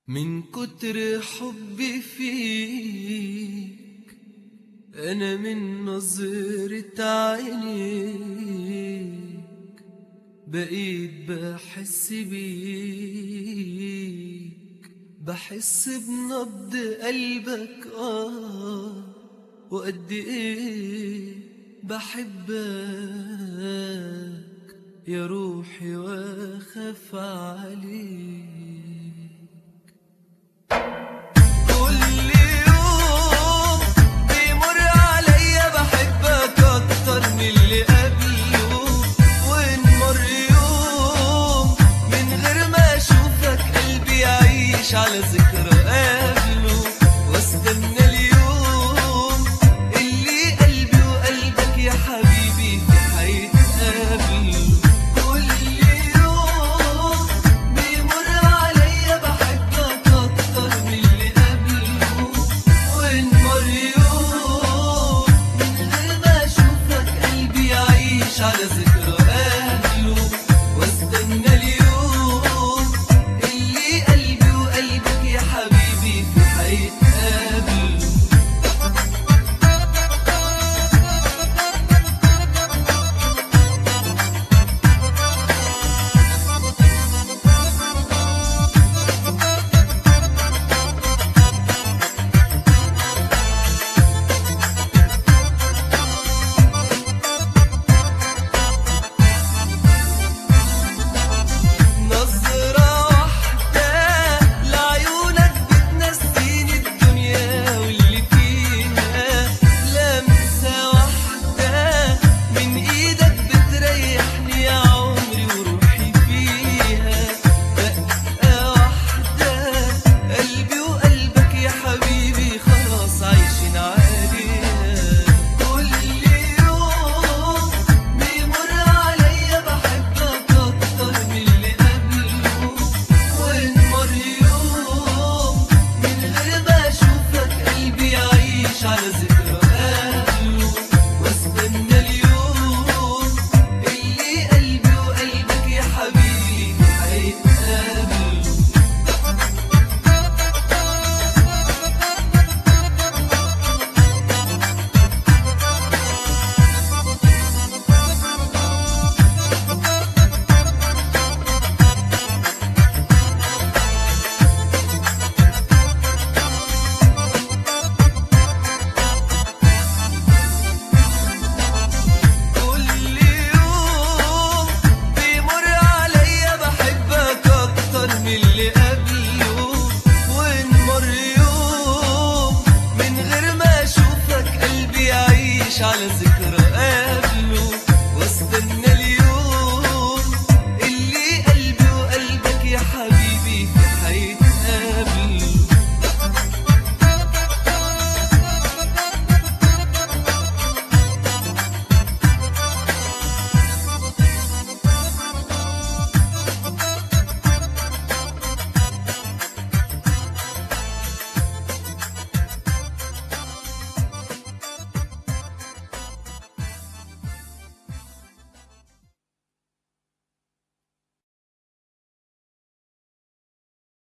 من كتر حبي فيك أنا من نظرة عينيك بقيت بحس بيك بحس بنبض قلبك آه وقد إيه بحبك يا روحي واخاف عليك كل يوم بيمر عليا بحبك اكتر من اللي قبله وان مر يوم من غير ما اشوفك قلبي يعيش على ذكرى قبله واستنى اليوم اللي قلبي وقلبك يا حبيبي في هيتقابلوا كل يوم بيمر عليا بحبك اكتر من اللي قبله وان مر يوم من غير ما اشوفك قلبي يعيش على ذكرى قبله واستنى اليوم اللي قلبي وقلبك يا حبيبي في هيتقابلوا نظرة واحدة لعيونك بتنسيني الدنيا واللي فيها لمسة واحدة من ايدك بتريحني يا عمري وروحي فيها دقة واحدة قلبي وقلبك يا حبيبي خلاص عايشين عليها كل يوم بيمر عليا بحبك اكتر من اللي قبله وان مر يوم من غير ما اشوفك قلبي يعيش على ذكرى قبله واستنى اليوم اللي قلبي وقلبك يا حبيبي هيتقابلوا كل يوم بيمر عليا بحبك اكتر من اللي قبله وان مر يوم من غير ما اشوفك قلبي يعيش على